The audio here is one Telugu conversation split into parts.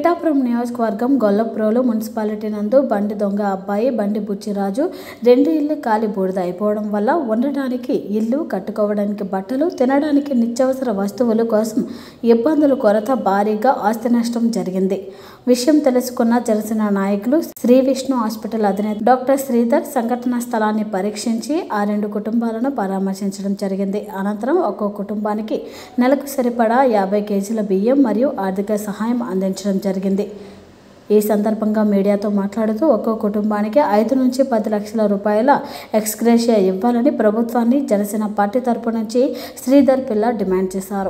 పిఠాపురం నియోజకవర్గం గొల్లప్రోలు మున్సిపాలిటీ నందు బండి దొంగ అబ్బాయి బండి బుచ్చిరాజు రెండు ఇల్లు కాలి బూడిద అయిపోవడం వల్ల ఉండడానికి ఇల్లు కట్టుకోవడానికి బట్టలు తినడానికి నిత్యావసర వస్తువుల కోసం ఇబ్బందుల కొరత భారీగా ఆస్తి నష్టం జరిగింది విషయం తెలుసుకున్న జనసేన నాయకులు శ్రీ విష్ణు హాస్పిటల్ అధినేత డాక్టర్ శ్రీధర్ సంఘటనా స్థలాన్ని పరీక్షించి ఆ రెండు కుటుంబాలను పరామర్శించడం జరిగింది అనంతరం ఒక్కో కుటుంబానికి నెలకు సరిపడా యాభై కేజీల బియ్యం మరియు ఆర్థిక సహాయం అందించడం జరిగింది ఈ సందర్భంగా మీడియాతో మాట్లాడుతూ ఒక్కో కుటుంబానికి ఐదు నుంచి పది లక్షల రూపాయల ఎక్స్గ్రేషియా ఇవ్వాలని ప్రభుత్వాన్ని జనసేన పార్టీ తరపు నుంచి శ్రీధర్ పిల్ల డిమాండ్ చేశారు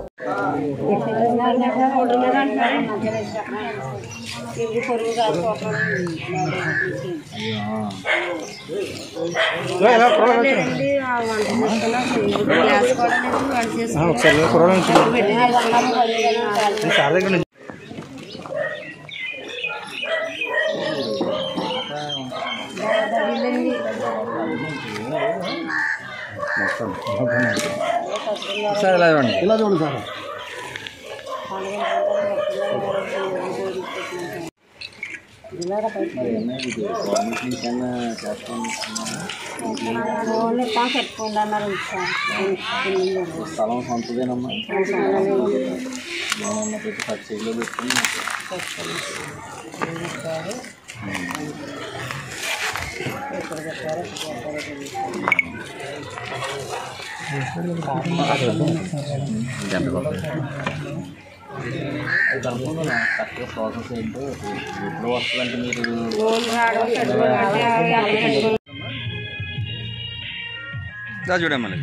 ఒకసారి కుర్రోడు నుంచి సార్ దగ్గర నుంచి సార్ ఇలా ఇవ్వండి ఇలా చూడండి సార్ పెట్టుకోండి అన్నారు స్థలం సొంతదేనమ్మా ఏమన్నా పెట్టి పది చెయ్యిలో పెట్టుకుని అది అనుకున్నాను కరెక్ట్గా ప్రాసెస్ ఏంటో ఎప్పుడు వస్తుందంటే మీరు చూడమ్మా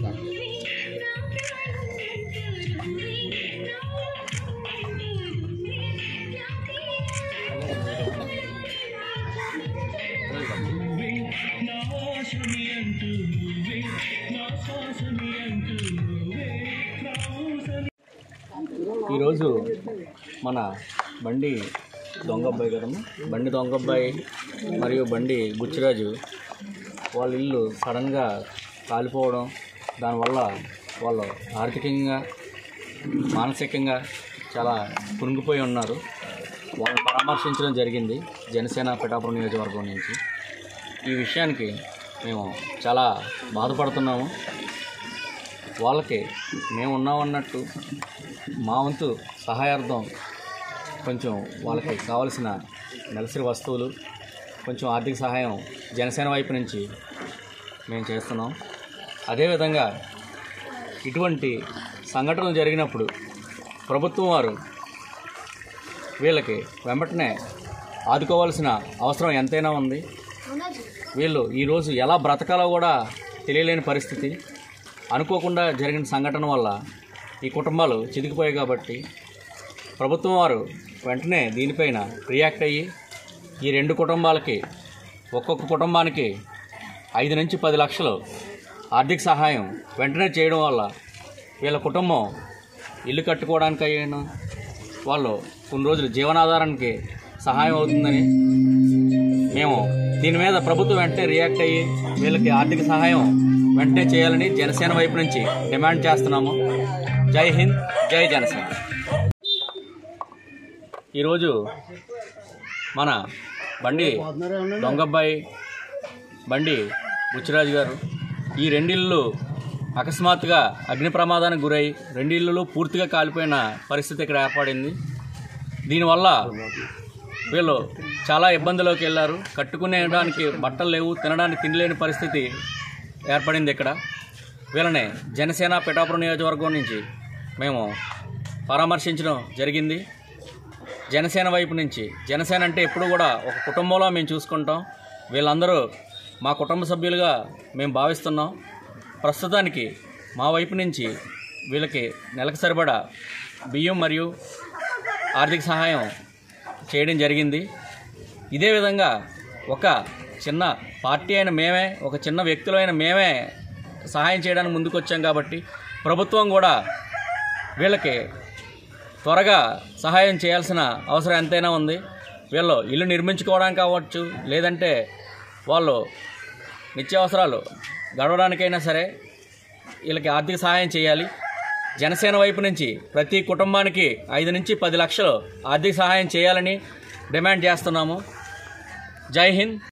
ఈరోజు మన బండి దొంగ అబ్బాయి కదమ్మా బండి దొంగ అబ్బాయి మరియు బండి బుచ్చిరాజు వాళ్ళ ఇల్లు సడన్గా కాలిపోవడం దానివల్ల వాళ్ళు ఆర్థికంగా మానసికంగా చాలా కురుంగిపోయి ఉన్నారు వాళ్ళని పరామర్శించడం జరిగింది జనసేన పిఠాపురం నియోజకవర్గం నుంచి ఈ విషయానికి మేము చాలా బాధపడుతున్నాము వాళ్ళకి మేము ఉన్నామన్నట్టు మా వంతు సహాయార్థం కొంచెం వాళ్ళకి కావలసిన నెలసరి వస్తువులు కొంచెం ఆర్థిక సహాయం జనసేన వైపు నుంచి మేము చేస్తున్నాం అదేవిధంగా ఇటువంటి సంఘటనలు జరిగినప్పుడు ప్రభుత్వం వారు వీళ్ళకి వెంబటనే ఆదుకోవాల్సిన అవసరం ఎంతైనా ఉంది వీళ్ళు ఈరోజు ఎలా బ్రతకాలో కూడా తెలియలేని పరిస్థితి అనుకోకుండా జరిగిన సంఘటన వల్ల ఈ కుటుంబాలు చితికిపోయాయి కాబట్టి ప్రభుత్వం వారు వెంటనే దీనిపైన రియాక్ట్ అయ్యి ఈ రెండు కుటుంబాలకి ఒక్కొక్క కుటుంబానికి ఐదు నుంచి పది లక్షలు ఆర్థిక సహాయం వెంటనే చేయడం వల్ల వీళ్ళ కుటుంబం ఇల్లు కట్టుకోవడానికి అయినా వాళ్ళు కొన్ని రోజులు జీవనాధారానికి సహాయం అవుతుందని మేము దీని మీద ప్రభుత్వం వెంటనే రియాక్ట్ అయ్యి వీళ్ళకి ఆర్థిక సహాయం వెంటనే చేయాలని జనసేన వైపు నుంచి డిమాండ్ చేస్తున్నాము జై హింద్ జై జనసేన ఈరోజు మన బండి దొంగబ్బాయి బండి బుచ్చిరాజు గారు ఈ రెండిళ్ళు అకస్మాత్తుగా అగ్ని ప్రమాదానికి గురై రెండు ఇళ్ళు పూర్తిగా కాలిపోయిన పరిస్థితి ఇక్కడ ఏర్పడింది దీనివల్ల వీళ్ళు చాలా ఇబ్బందిలోకి వెళ్ళారు కట్టుకునేడానికి బట్టలు లేవు తినడానికి తినలేని పరిస్థితి ఏర్పడింది ఇక్కడ వీళ్ళని జనసేన పిఠాపురం నియోజకవర్గం నుంచి మేము పరామర్శించడం జరిగింది జనసేన వైపు నుంచి జనసేన అంటే ఎప్పుడు కూడా ఒక కుటుంబంలో మేము చూసుకుంటాం వీళ్ళందరూ మా కుటుంబ సభ్యులుగా మేము భావిస్తున్నాం ప్రస్తుతానికి మా వైపు నుంచి వీళ్ళకి నెలకు సరిపడా బియ్యం మరియు ఆర్థిక సహాయం చేయడం జరిగింది ఇదే విధంగా ఒక చిన్న పార్టీ అయిన మేమే ఒక చిన్న వ్యక్తులైన మేమే సహాయం చేయడానికి ముందుకు వచ్చాం కాబట్టి ప్రభుత్వం కూడా వీళ్ళకి త్వరగా సహాయం చేయాల్సిన అవసరం ఎంతైనా ఉంది వీళ్ళు ఇల్లు నిర్మించుకోవడానికి కావచ్చు లేదంటే వాళ్ళు నిత్యావసరాలు గడవడానికైనా సరే వీళ్ళకి ఆర్థిక సహాయం చేయాలి జనసేన వైపు నుంచి ప్రతి కుటుంబానికి ఐదు నుంచి పది లక్షలు ఆర్థిక సహాయం చేయాలని డిమాండ్ చేస్తున్నాము జై హింద్